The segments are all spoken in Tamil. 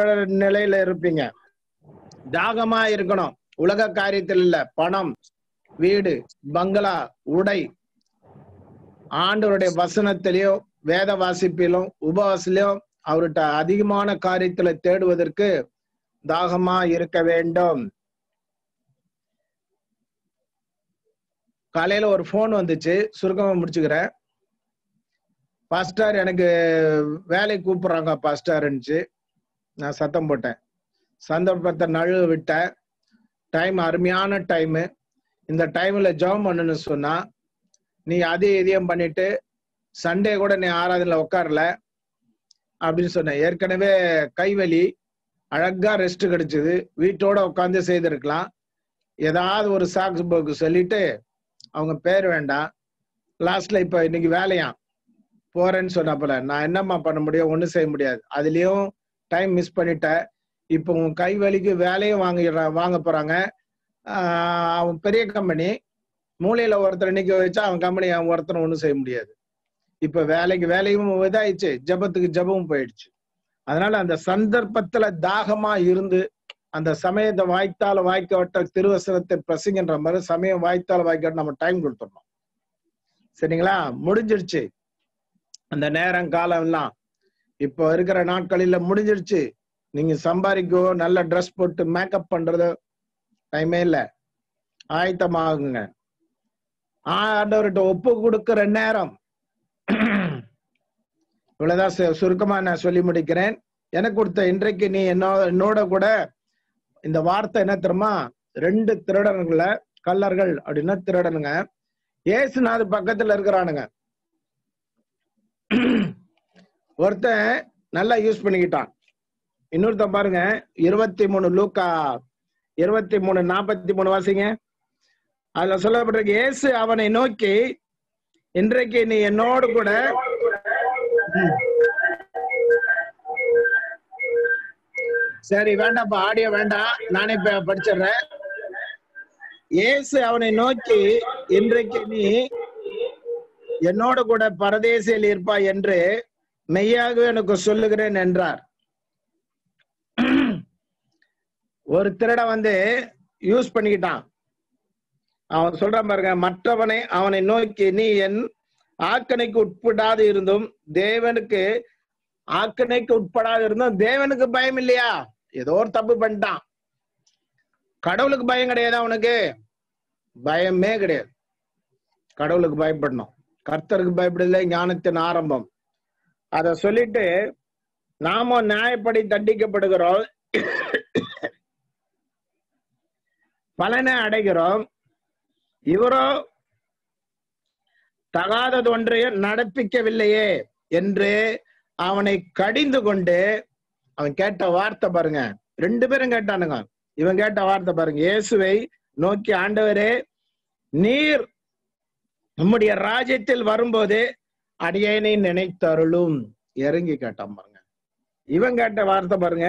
நிலையில இருப்பீங்க தாகமா இருக்கணும் உலக காரியத்தில் இல்ல பணம் வீடு பங்களா உடை ஆண்டவருடைய வசனத்திலையும் வேத வாசிப்பிலும் உபவாசிலும் அவர்கிட்ட அதிகமான காரியத்துல தேடுவதற்கு தாகமா இருக்க வேண்டும் காலையில ஒரு ஃபோன் வந்துச்சு சுருக்கமா முடிச்சுக்கிறேன் பாஸ்டர் எனக்கு வேலை கூப்பிடுறாங்க பாஸ்டர்ன்னுச்சு நான் சத்தம் போட்டேன் சந்தர்ப்பத்தை நழுவ விட்டேன் டைம் அருமையான டைமு இந்த டைம்ல ஜெபம் பண்ணுன்னு சொன்னா நீ அதையும் இதையும் பண்ணிட்டு சண்டே கூட நீ ஆராதனையில உட்காரல அப்படின்னு சொன்னேன் ஏற்கனவே கைவலி அழகா ரெஸ்ட் கிடைச்சது வீட்டோட உட்காந்து செய்திருக்கலாம் ஏதாவது ஒரு சாக்ஸ் போக்கு சொல்லிட்டு அவங்க பேர் வேண்டாம் லாஸ்ட்ல இப்ப இன்னைக்கு வேலையாம் போறேன்னு சொன்னப்பல நான் என்னம்மா பண்ண முடியும் ஒண்ணும் செய்ய முடியாது அதுலயும் டைம் மிஸ் பண்ணிட்டேன் இப்போ உன் கை வலிக்கு வேலையும் வாங்கிடுற வாங்க போறாங்க ஆஹ் அவன் பெரிய கம்பெனி மூலையில ஒருத்தர் நிக்க வச்சா அவன் கம்பெனி அவன் ஒருத்தர் ஒண்ணும் செய்ய முடியாது இப்ப வேலைக்கு வேலையும் இதாயிடுச்சு ஜபத்துக்கு ஜபமும் போயிடுச்சு அதனால அந்த சந்தர்ப்பத்துல தாகமா இருந்து அந்த சமயத்தை வாய்த்தால வாய்க்க விட்ட திருவசனத்தை பிரசங்கின்ற மாதிரி சமயம் வாய்த்தால வாய்க்க நம்ம டைம் கொடுத்துடணும் சரிங்களா முடிஞ்சிருச்சு அந்த நேரம் காலம் எல்லாம் இப்போ இருக்கிற நாட்களில முடிஞ்சிருச்சு நீங்க சம்பாதிக்கோ நல்ல ட்ரெஸ் போட்டு மேக்கப் பண்றது டைமே இல்ல ஆயத்தமாகுங்க ஆண்டவர்கிட்ட ஒப்பு கொடுக்கிற நேரம் இவ்வளவுதான் சு- சுருக்கமா நான் சொல்லி முடிக்கிறேன் எனக்கு கொடுத்த இன்றைக்கு நீ என்னோட என்னோட கூட இந்த வார்த்தை என்ன தெரியுமா ரெண்டு திருடனுங்கள கல்லர்கள் அப்படின்னா திருடனுங்க ஏசுநாது பக்கத்துல இருக்கிறானுங்க ஒருத்தன் நல்லா யூஸ் பண்ணிக்கிட்டான் இன்னொருத்தன் பாருங்க இருபத்தி மூணு லூக்கா இருபத்தி மூணு நாற்பத்தி மூணு வாசிங்க அதுல சொல்லப்பட்டிருக்கு இயேசு அவனை நோக்கி இன்றைக்கு நீ என்னோடு கூட ம். சரி வேண்டாம்ப்பா ஆடியோ வேண்டாம் நானே இப்ப படிச்சிடுறேன் இயேசு அவனை நோக்கி இன்றைக்கு நீ என்னோட கூட பரதேசியில் இருப்பாய் என்று மெய்யாகவே எனக்கு சொல்லுகிறேன் என்றார் ஒரு திருட வந்து யூஸ் பண்ணிக்கிட்டான் அவன் சொல்றான் பாருங்க மற்றவனை அவனை நோக்கி நீ என் ஆக்கணைக்கு உட்படாது இருந்தும் தேவனுக்கு ஆக்கணைக்கு உட்படாது இருந்தும் தேவனுக்கு பயம் இல்லையா ஏதோ ஒரு தப்பு பண்ணிட்டான் கடவுளுக்கு பயம் கிடையாது அவனுக்கு பயமே கிடையாது கடவுளுக்கு பயப்படணும் கர்த்தருக்கு பயப்படல ஞானத்தின் ஆரம்பம் அத சொல்லிட்டு நாம நியாயப்படி தண்டிக்கப்படுகிறோம் பலனை அடைகிறோம் இவரோ தகாதது ஒன்றையும் நடப்பிக்கவில்லையே என்று அவனை கடிந்து கொண்டு அவன் கேட்ட வார்த்தை பாருங்க ரெண்டு பேரும் கேட்டானுங்க இவன் கேட்ட வார்த்தை பாருங்க இயேசுவை நோக்கி ஆண்டவரே நீர் நம்முடைய ராஜ்யத்தில் வரும்போது அடியேனை நினைத்தருளும் இறங்கி கேட்டான் பாருங்க இவன் கேட்ட வார்த்தை பாருங்க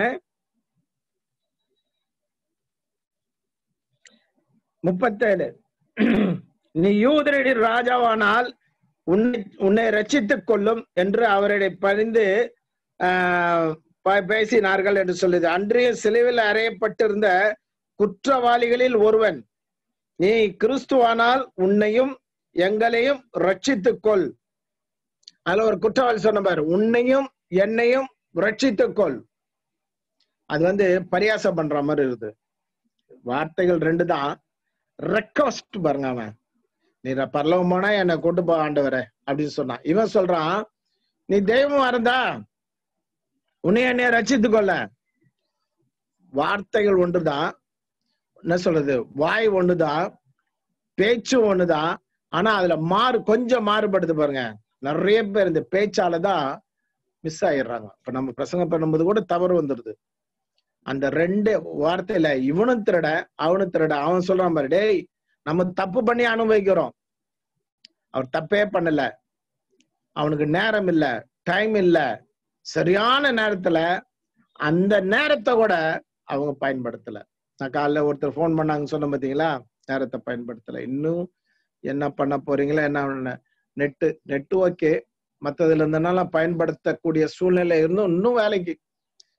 முப்பத்தேழு நீ யூதரடி ராஜாவானால் உன்னை உன்னை ரட்சித்துக் கொள்ளும் என்று அவருடைய பரிந்து ஆஹ், ப- பேசினார்கள் என்று சொல்லுது அன்றைய சிலுவில் அறையப்பட்டிருந்த குற்றவாளிகளில் ஒருவன் நீ கிறிஸ்துவானால் உன்னையும் எங்களையும் ரட்சித்துக் கொள் அதுல ஒரு குற்றவாளி சொன்ன பாரு உன்னையும் என்னையும் ரட்சித்துக் கொள் அது வந்து பரியாசம் பண்ற மாதிரி இருக்குது வார்த்தைகள் ரெண்டு தான் ரெக்வஸ்ட் பாருங்க அவன் நீ பரலவம் போனா என்னை கொண்டு போ ஆண்டவரே அப்படின்னு சொன்னான் இவன் சொல்றான் நீ தெய்வம் இருந்தா உன்னை என்னைய ரட்சித்துக் கொள்ள வார்த்தைகள் ஒன்றுதான் என்ன சொல்றது வாய் ஒண்ணுதான் பேச்சு ஒண்ணுதான் ஆனா அதுல மாறு கொஞ்சம் மாறுபடுது பாருங்க நிறைய பேர் இந்த பேச்சால தான் மிஸ் ஆயிடுறாங்க இப்ப நம்ம பிரசங்கம் பண்ணும்போது கூட தவறு வந்துருது அந்த ரெண்டு வார்த்தையில இவனும் திருட அவனும் திருட அவன் சொல்றான் பாரு டேய் நம்ம தப்பு பண்ணி அனுபவிக்கிறோம் அவர் தப்பே பண்ணல அவனுக்கு நேரம் இல்ல டைம் இல்ல சரியான நேரத்துல அந்த நேரத்தை கூட அவங்க பயன்படுத்தல நான் காலைல ஒருத்தர் ஃபோன் பண்ணாங்க சொன்ன பாத்தீங்களா நேரத்தை பயன்படுத்தல இன்னும் என்ன பண்ண போறீங்களா என்ன நெட்டு நெட்டு ஓகே மத்ததுல இருந்தனால பயன்படுத்தக்கூடிய சூழ்நிலை இருந்தும் இன்னும் வேலைக்கு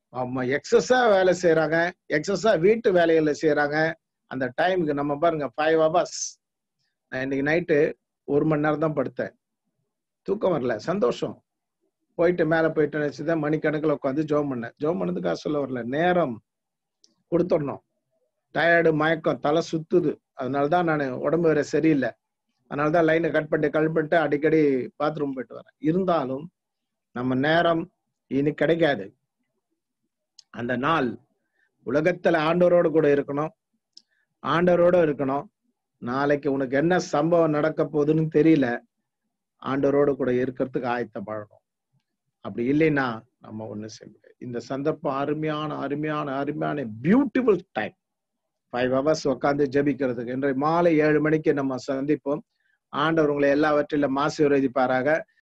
ஆமா எக்ஸஸா வேலை செய்யறாங்க எக்ஸஸா வீட்டு வேலைகளை செய்யறாங்க அந்த டைமுக்கு நம்ம பாருங்க ஃபைவ் ஹவர்ஸ் நான் இன்னைக்கு நைட்டு ஒரு மணி நேரம் தான் படுத்தேன் தூக்கம் வரல சந்தோஷம் போயிட்டு மேல போயிட்டு நினைச்சுதான் மணிக்கணக்கில் உட்காந்து ஜோம் பண்ணேன் ஜோம் பண்ணதுக்காக சொல்ல வரல நேரம் கொடுத்துடணும் டயர்டு மயக்கம் தலை சுத்துது அதனாலதான் நான் உடம்பு வேற சரியில்லை அதனாலதான் லைனை கட் பண்ணிட்டு கட் பண்ணிட்டு அடிக்கடி பாத்ரூம் போயிட்டு வரேன் இருந்தாலும் நம்ம நேரம் இனி கிடைக்காது அந்த நாள் உலகத்துல ஆண்டவரோடு கூட இருக்கணும் ஆண்டவரோட இருக்கணும் நாளைக்கு உனக்கு என்ன சம்பவம் நடக்க போகுதுன்னு தெரியல ஆண்டவரோடு கூட இருக்கிறதுக்கு ஆயத்தப்படணும் அப்படி இல்லைன்னா நம்ம ஒண்ணு செய்ய முடியாது இந்த சந்தர்ப்பம் அருமையான அருமையான அருமையான பியூட்டிஃபுல் டைம் ஃபைவ் ஹவர்ஸ் உட்காந்து ஜெபிக்கிறதுக்கு இன்றைய மாலை ஏழு மணிக்கு நம்ம சந்திப்போம் ஆண்டவர் உங்களை எல்லாவற்றிலும் ஆசீர்வதிப்பாராக